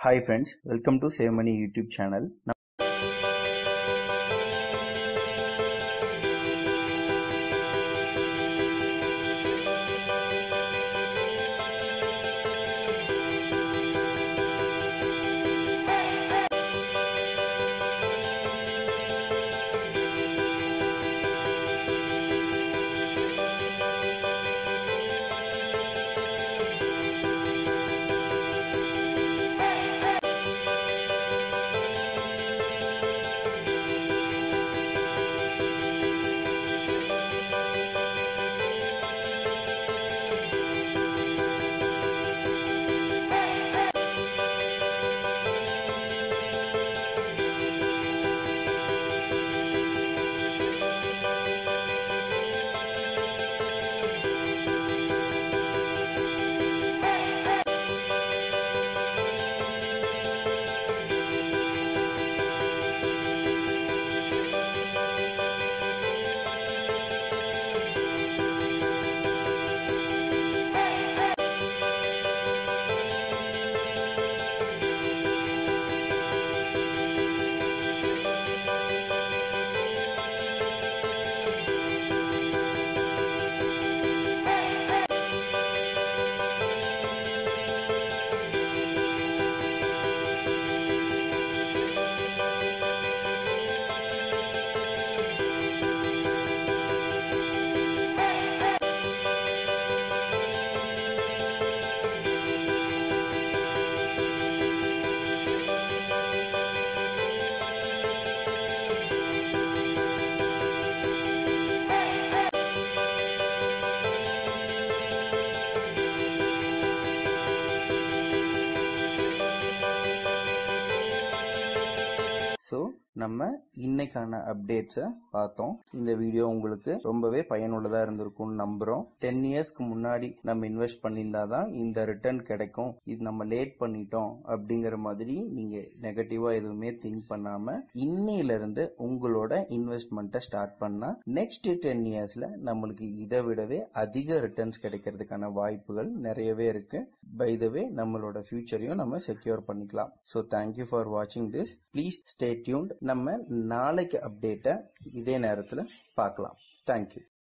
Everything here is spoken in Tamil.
Hi friends, welcome to Save Money YouTube channel. Now, so நம்ம இன்னைக்கான அப்டேட்ஸை பார்த்தோம் இந்த வீடியோ உங்களுக்கு ரொம்பவே பயனுள்ளதாக இருந்திருக்கும்னு நம்புகிறோம் டென் இயர்ஸ்க்கு முன்னாடி நம்ம இன்வெஸ்ட் பண்ணியிருந்தா தான் இந்த ரிட்டர்ன் கிடைக்கும் இது நம்ம லேட் பண்ணிட்டோம் அப்படிங்கிற மாதிரி நீங்கள் நெகட்டிவாக எதுவுமே திங்க் பண்ணாமல் இன்னையிலிருந்து உங்களோட இன்வெஸ்ட்மெண்ட்டை ஸ்டார்ட் பண்ணால் நெக்ஸ்ட் டென் இயர்ஸில் நம்மளுக்கு இதை விடவே அதிக ரிட்டர்ன்ஸ் கிடைக்கிறதுக்கான வாய்ப்புகள் நிறையவே இருக்கு பை த வே நம்மளோட ஃபியூச்சரையும் நம்ம செக்யூர் பண்ணிக்கலாம் ஸோ தேங்க்யூ ஃபார் வாட்சிங் திஸ் ப்ளீஸ் ஸ்டே டியூன்ட் நம்ம நாளைக்கு அப்டேட்டை இதே நேரத்தில் பார்க்கலாம் தேங்க்யூ